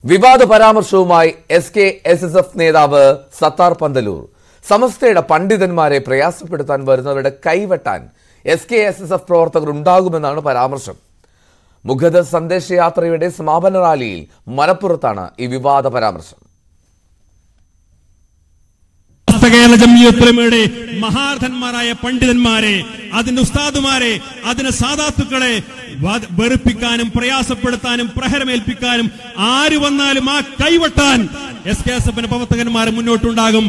വിവാദ പരാമർശവുമായി S K S S F നേതാവ് സത്താർ പന്തലൂർ സമസ്തയുടെ പണ്ഡിതന്മാരെ പ്രയാസപ്പെടുത്താൻ വരുന്നവരുടെ കൈവെട്ടാൻ S K S S F പ്രവർത്തകർ ഉണ്ടാകുമെന്നാണ് പരാമർശം മുഖദ സന്ദേശയാത്രയുടെ സമാപന റാലിയിൽ മലപ്പുറത്താണ് ഈ വിവാദ പരാമർശം സമസ്ത കേരള ജംഇയ്യത്തുലമയുടെ മഹാരഥന്മാരായ പണ്ഡിതന്മാരെ അതിന്റെ ഉസ്താദുമാരെ അതിന്റെ സാധാത്തുക്കളെ വ- വെറുപ്പിക്കാനും പ്രയാസപ്പെടുത്താനും പ്രഹരമേൽപ്പിക്കാനും ആര് വന്നാലും ആ കൈവട്ടാൻ എസ് കെ എസ് എഫിന്റെ പ്രവർത്തകന്മാർ മുന്നോട്ടുണ്ടാകും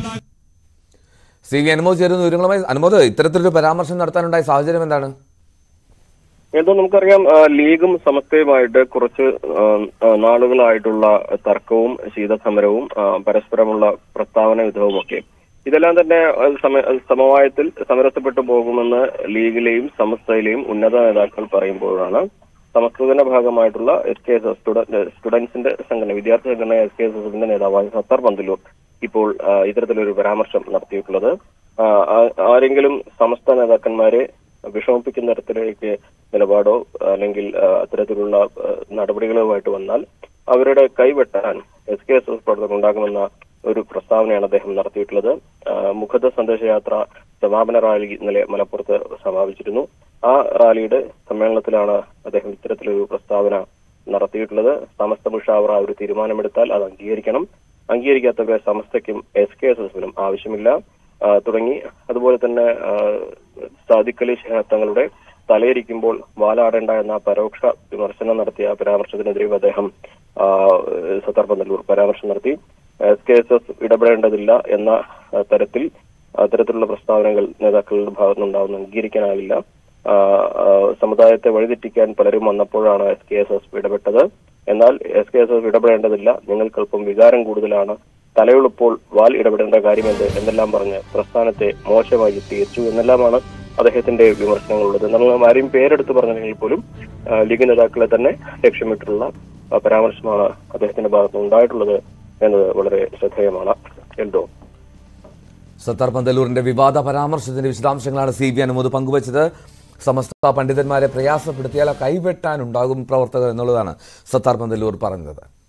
സി വി അനുമോദ് ചേരുന്ന വിവരങ്ങളുമായി അനുമോദ് ഇത്തരത്തിലൊരു പരാമർശം നടത്താനുണ്ടായ സാഹചര്യം എന്താണ് എന്തോ നമുക്കറിയാം ആ, ലീഗും സമസ്തയുമായിട്ട് കുറച്ച് ആ, ആ, നാളുകളായിട്ടുള്ള തർക്കവും ശീതസമരവും ആ, പരസ്പരമുള്ള പ്രസ്താവന യുദ്ധവും ഒക്കെ ഇതെല്ലാം തന്നെ ആ, സമ- സമവായത്തിൽ സമരസപ്പെട്ടു പോകുമെന്ന് ലീഗിലെയും സമസ്തയിലെയും ഉന്നത നേതാക്കൾ പറയുമ്പോഴാണ് സമസ്തത്തിന്റെ ഭാഗമായിട്ടുള്ള എസ് കെ എസ് സ്റ്റുഡൻസിന്റെ സംഘടന വിദ്യാർത്ഥി സംഘടന എസ് കെ എസ് എസിന്റെ നേതാവായ സത്താർ പന്തലൂർ ഇപ്പോൾ ആ, ഇത്തരത്തിലൊരു പരാമർശം നടത്തിയിട്ടുള്ളത് ആ, ആ- ആരെങ്കിലും സമസ്ത നേതാക്കന്മാരെ വിഷമിപ്പിക്കുന്ന തരത്തിലേക്ക് നിലപാടോ അല്ലെങ്കിൽ ആ, അത്തരത്തിലുള്ള ആ, നടപടികളുമായിട്ട് വന്നാൽ അവരുടെ കൈവെട്ടാൻ എസ് കെ എസ് എസ് പ്രവർത്തകർ ഉണ്ടാകുമെന്ന ഒരു പ്രസ്താവനയാണ് അദ്ദേഹം നടത്തിയിട്ടുള്ളത് ആ, മുഖദ സന്ദേശയാത്ര സമാപന റാലി ഇന്നലെ മലപ്പുറത്ത് സമാപിച്ചിരുന്നു ആ റാലിയുടെ സമ്മേളനത്തിലാണ് അദ്ദേഹം ഇത്തരത്തിലൊരു പ്രസ്താവന നടത്തിയിട്ടുള്ളത് സമസ്ത മുഷാവറ ഒരു തീരുമാനമെടുത്താൽ അത് അംഗീകരിക്കണം അംഗീകരിക്കാത്തവരെ സമസ്തയ്ക്കും എസ് കെ എസ് എസിനും ആവശ്യമില്ല ആ, തുടങ്ങി അതുപോലെ തന്നെ ആ, സാദിഖ് അലി ശിഹാബ് തങ്ങളുടെ തലയിരിക്കുമ്പോൾ വാലാടേണ്ട എന്ന പരോക്ഷ വിമർശനം നടത്തിയ പരാമർശത്തിനെതിരെ അദ്ദേഹം ആ, സത്താർ പന്തല്ലൂർ പരാമർശം നടത്തി എസ് കെ എസ് എസ് ഇടപെടേണ്ടതില്ല എന്ന ആ, തരത്തിൽ അത്തരത്തിലുള്ള പ്രസ്താവനകൾ നേതാക്കളുടെ ഭാഗത്തുനിന്നുണ്ടാവുന്ന അംഗീകരിക്കാനാവില്ല ആ, ആ, സമുദായത്തെ വഴിതെറ്റിക്കാൻ പലരും വന്നപ്പോഴാണ് എസ് കെ എസ് എസ് ഇടപെട്ടത് എന്നാൽ എസ് കെ എസ് എസ് ഇടപെടേണ്ടതില്ല നിങ്ങൾക്കല്പം വികാരം കൂടുതലാണ് തലയുള്ളപ്പോൾ വാൽ ഇടപെടേണ്ട കാര്യമെന്ത് എന്നെല്ലാം പറഞ്ഞ് പ്രസ്ഥാനത്തെ മോശമായി ചിത്രീകരിച്ചു എന്നെല്ലാമാണ് അദ്ദേഹത്തിന്റെ വിമർശനങ്ങളുള്ളത് നമ്മൾ ആരെയും പേരെടുത്ത് പറഞ്ഞില്ലെങ്കിൽ പോലും ആ, ലീഗ് നേതാക്കളെ തന്നെ ലക്ഷ്യമിട്ടുള്ള ആ, പരാമർശമാണ് അദ്ദേഹത്തിന്റെ ഭാഗത്ത് ഉണ്ടായിട്ടുള്ളത് എന്നത് വളരെ ശ്രദ്ധേയമാണ് എന്തോ സത്താർ പന്തലൂരിന്റെ വിവാദ പരാമർശത്തിന്റെ വിശദാംശങ്ങളാണ് സി ബി അനുമോദ് പങ്കുവച്ചത് സമസ്ത പണ്ഡിതന്മാരെ പ്രയാസപ്പെടുത്തിയാൽ ആ കൈവെട്ടാനുണ്ടാകും പ്രവർത്തകർ എന്നുള്ളതാണ് സത്താർ പന്തലൂർ പറഞ്ഞത്